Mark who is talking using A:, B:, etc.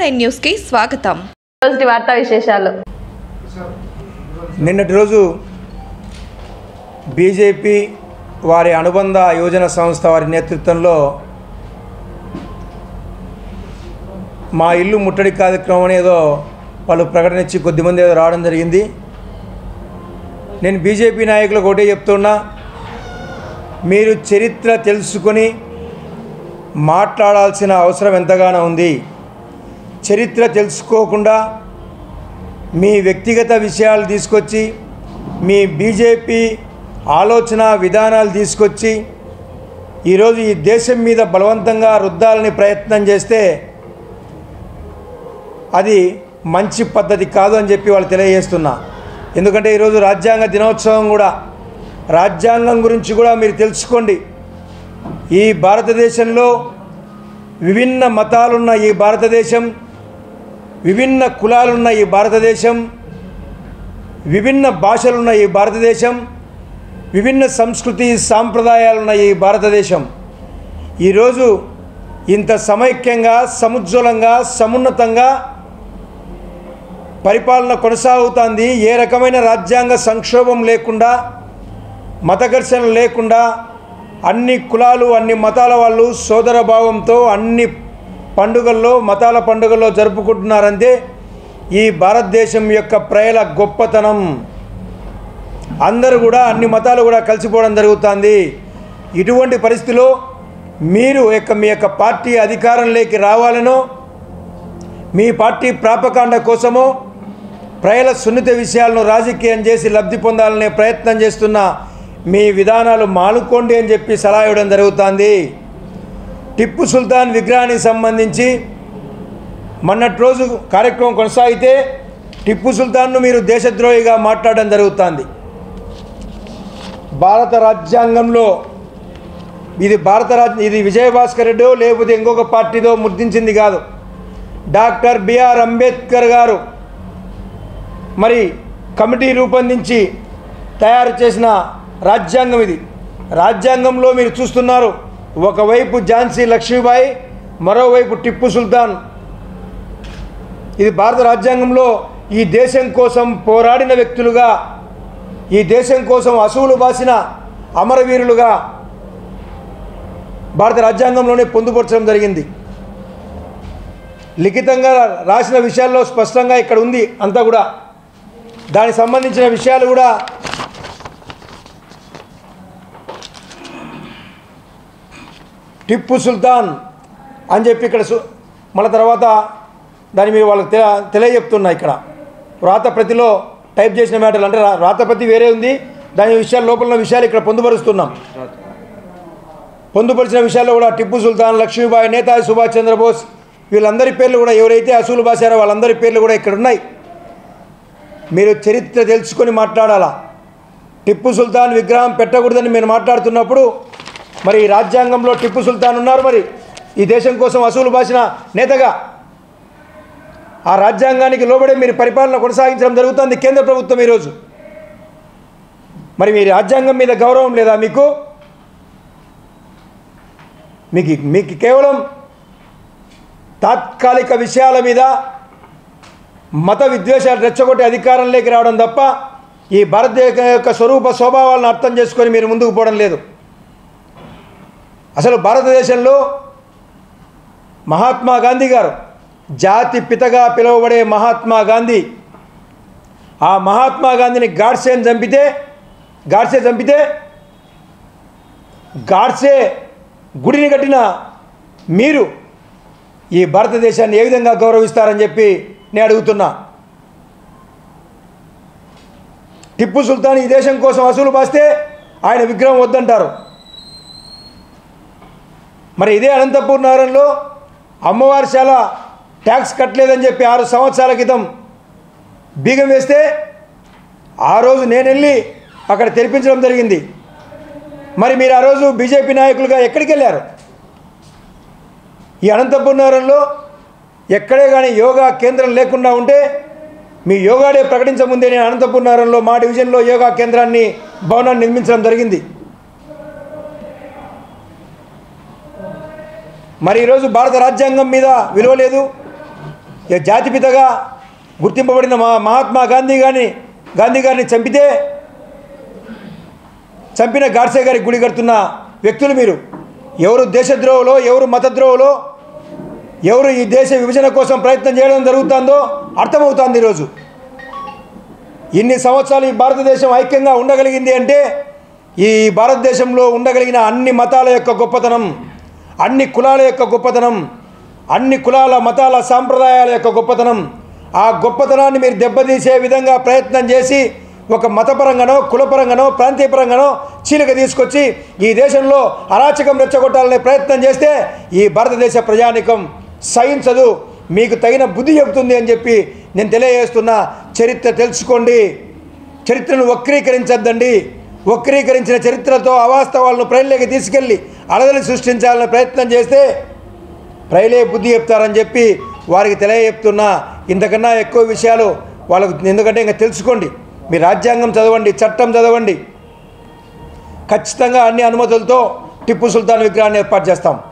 A: nine న్యూస్కి స్వాగతం
B: రోజుటి వార్తా విశేషాలు
C: నిన్నటి రోజు బీజేపీ వారి అనుబంధ యోజన సంస్థ వారి నేతృత్వంలో మా ఇల్లు ముట్టడి కార్యక్రమం అనేదో వాళ్ళు ప్రకటన ఇచ్చి కొద్దిమంది ఏదో రావడం జరిగింది నేను బీజేపీ నాయకులకు ఒకటే చెప్తున్నా మీరు చరిత్ర తెలుసుకొని మాట్లాడాల్సిన అవసరం ఎంతగానో ఉంది చరిత్ర తెలుసుకోకుండా మీ వ్యక్తిగత విషయాలు తీసుకొచ్చి మీ బీజేపీ ఆలోచన విధానాలు తీసుకొచ్చి ఈరోజు ఈ దేశం మీద బలవంతంగా రుద్దాలని ప్రయత్నం చేస్తే అది మంచి పద్ధతి కాదు అని చెప్పి వాళ్ళు తెలియజేస్తున్నా ఎందుకంటే ఈరోజు రాజ్యాంగ దినోత్సవం కూడా రాజ్యాంగం గురించి కూడా మీరు తెలుసుకోండి ఈ భారతదేశంలో విభిన్న మతాలున్న ఈ భారతదేశం విభిన్న కులాలున్న ఈ భారతదేశం విభిన్న భాషలున్న ఈ భారతదేశం విభిన్న సంస్కృతి సాంప్రదాయాలున్న ఈ భారతదేశం ఈరోజు ఇంత సమైక్యంగా సముజ్వలంగా సమున్నతంగా పరిపాలన కొనసాగుతుంది ఏ రకమైన రాజ్యాంగ సంక్షోభం లేకుండా మత ఘర్షణ లేకుండా అన్ని కులాలు అన్ని మతాల వాళ్ళు సోదర భావంతో అన్ని పండుగల్లో మతాల పండుగల్లో జరుపుకుంటున్నారంటే ఈ భారతదేశం యొక్క ప్రజల గొప్పతనం అందరూ కూడా అన్ని మతాలు కూడా కలిసిపోవడం జరుగుతుంది ఇటువంటి పరిస్థితిలో మీరు యొక్క మీ యొక్క పార్టీ అధికారంలోకి రావాలనో మీ పార్టీ ప్రాపకాండ కోసమో ప్రజల సున్నిత విషయాలను రాజకీయం చేసి లబ్ధి పొందాలనే ప్రయత్నం చేస్తున్న మీ విధానాలు మానుకోండి అని చెప్పి సలహా ఇవ్వడం జరుగుతుంది టిప్పు సుల్తాన్ విగ్రహానికి సంబంధించి మొన్నటి రోజు కార్యక్రమం కొనసాగితే టిప్పు సుల్తాన్ను మీరు దేశద్రోహిగా మాట్లాడడం జరుగుతుంది భారత రాజ్యాంగంలో ఇది భారత రాజ్య ఇది విజయభాస్కర్ రెడ్డో లేకపోతే ఇంకొక పార్టీదో ముద్రించింది కాదు డాక్టర్ బిఆర్ అంబేద్కర్ గారు మరి కమిటీ రూపొందించి తయారు చేసిన రాజ్యాంగం ఇది రాజ్యాంగంలో మీరు చూస్తున్నారు ఒకవైపు ఝాన్సీ లక్ష్మీబాయి మరోవైపు టిప్పు సుల్తాన్ ఇది భారత రాజ్యాంగంలో ఈ దేశం కోసం పోరాడిన వ్యక్తులుగా ఈ దేశం కోసం అసువులు బాసిన అమరవీరులుగా భారత రాజ్యాంగంలోనే పొందుపరచడం జరిగింది లిఖితంగా రాసిన విషయాల్లో స్పష్టంగా ఇక్కడ ఉంది అంతా కూడా దానికి సంబంధించిన విషయాలు కూడా టిప్పు సుల్తాన్ అని చెప్పి ఇక్కడ సు- మళ్ళీ తర్వాత దాని మీద వాళ్ళకి తెల తెలియజెప్తున్నా ఇక్కడ వ్రాతప్రతిలో టైప్ చేసిన మ్యాటర్లు అంటే రా- వ్రాతప్రతి వేరే ఉంది దాని విషయాల లోపల ఉన్న విషయాలు ఇక్కడ పొందుపరుస్తున్నాం పొందుపరిచిన విషయాల్లో కూడా టిప్పు సుల్తాన్ లక్ష్మీబాయి నేతాజీ సుభాష్ చంద్రబోస్ వీళ్ళందరి పేర్లు కూడా ఎవరైతే అసూలు బాసారో వాళ్ళందరి పేర్లు కూడా ఇక్కడ ఉన్నాయి మీరు చరిత్ర తెలుసుకొని మాట్లాడాలా టిప్పు సుల్తాన్ విగ్రహం పెట్టకూడదని మీరు మాట్లాడుతున్నప్పుడు మరి ఈ రాజ్యాంగంలో టిప్పు సుల్తాన్ ఉన్నారు మరి ఈ దేశం కోసం అసూలు బాసిన నేతగా ఆ రాజ్యాంగానికి లోబడే మీరు పరిపాలన కొనసాగించడం జరుగుతుంది కేంద్ర ప్రభుత్వం ఈరోజు మరి మీ రాజ్యాంగం మీద గౌరవం లేదా మీకు మీకు మీకు కేవలం తాత్కాలిక విషయాల మీద మత విద్వేషాలు రెచ్చగొట్టే అధికారంలోకి రావడం తప్ప ఈ భారతదేశం యొక్క స్వరూప స్వభావాలను అర్థం చేసుకొని మీరు ముందుకు పోవడం లేదు అసలు భారతదేశంలో మహాత్మా గాంధీ గారు జాతి పితగా పిలువబడే మహాత్మా గాంధీ ఆ మహాత్మా గాంధీని గాడ్సేని చంపితే గాడ్సే చంపితే గాడ్సే గుడిని కట్టిన మీరు ఈ భారతదేశాన్ని ఏ విధంగా గౌరవిస్తారని చెప్పి నేను అడుగుతున్నా టిప్పు సుల్తాన్ ఈ దేశం కోసం అసూలు బాస్తే ఆయన విగ్రహం వద్దంటారు మరి ఇదే అనంతపూర్ నగరంలో అమ్మవారి శాల ట్యాక్స్ కట్టలేదని చెప్పి ఆరు సంవత్సరాల క్రితం బీగం వేస్తే ఆ రోజు నేను వెళ్ళి అక్కడ తెరిపించడం జరిగింది మరి మీరు ఆ రోజు బీజేపీ నాయకులుగా ఎక్కడికి వెళ్ళారు ఈ అనంతపూర్ నగరంలో ఎక్కడే కానీ యోగా కేంద్రం లేకుండా ఉంటే మీ యోగా డే ప్రకటించముందే నేను అనంతపూర్ నగరంలో మా డివిజన్లో యోగా కేంద్రాన్ని భవనాన్ని నిర్మించడం జరిగింది మరి ఈరోజు భారత రాజ్యాంగం మీద విలువ లేదు ఏ జాతిపితగా గుర్తింపబడిన మా మహాత్మా గాంధీ గారిని గాంధీ గారిని చంపితే చంపిన గాడ్సే గారికి గుడి కడుతున్న వ్యక్తులు మీరు ఎవరు దేశద్రోహులో ఎవరు మతద్రోహులో ఎవరు ఈ దేశ విభజన కోసం ప్రయత్నం చేయడం జరుగుతుందో అర్థమవుతుంది ఈరోజు ఇన్ని సంవత్సరాలు ఈ భారతదేశం ఐక్యంగా ఉండగలిగింది అంటే ఈ భారతదేశంలో ఉండగలిగిన అన్ని మతాల యొక్క గొప్పతనం అన్ని కులాల యొక్క గొప్పతనం అన్ని కులాల మతాల సాంప్రదాయాల యొక్క గొప్పతనం ఆ గొప్పతనాన్ని మీరు దెబ్బతీసే విధంగా ప్రయత్నం చేసి ఒక మతపరంగానో కులపరంగానో ప్రాంతీయపరంగానో చీలిక తీసుకొచ్చి ఈ దేశంలో అరాచకం రెచ్చగొట్టాలనే ప్రయత్నం చేస్తే ఈ భారతదేశ ప్రజానికం సహించదు మీకు తగిన బుద్ధి చెబుతుంది అని చెప్పి నేను తెలియజేస్తున్నా చరిత్ర తెలుసుకోండి చరిత్రను వక్రీకరించద్దండి వక్రీకరించిన చరిత్రతో అవాస్తవాలను ప్రజల్లోకి తీసుకెళ్ళి అలదలి సృష్టించాలనే ప్రయత్నం చేస్తే ప్రజలే బుద్ధి చెప్తారని చెప్పి వారికి తెలియజెప్తున్నా ఇంతకన్నా ఎక్కువ విషయాలు వాళ్ళకు ఎందుకంటే ఇంకా తెలుసుకోండి మీ రాజ్యాంగం చదవండి చట్టం చదవండి ఖచ్చితంగా అన్ని అనుమతులతో టిప్పు సుల్తాన్ విగ్రహాన్ని ఏర్పాటు చేస్తాం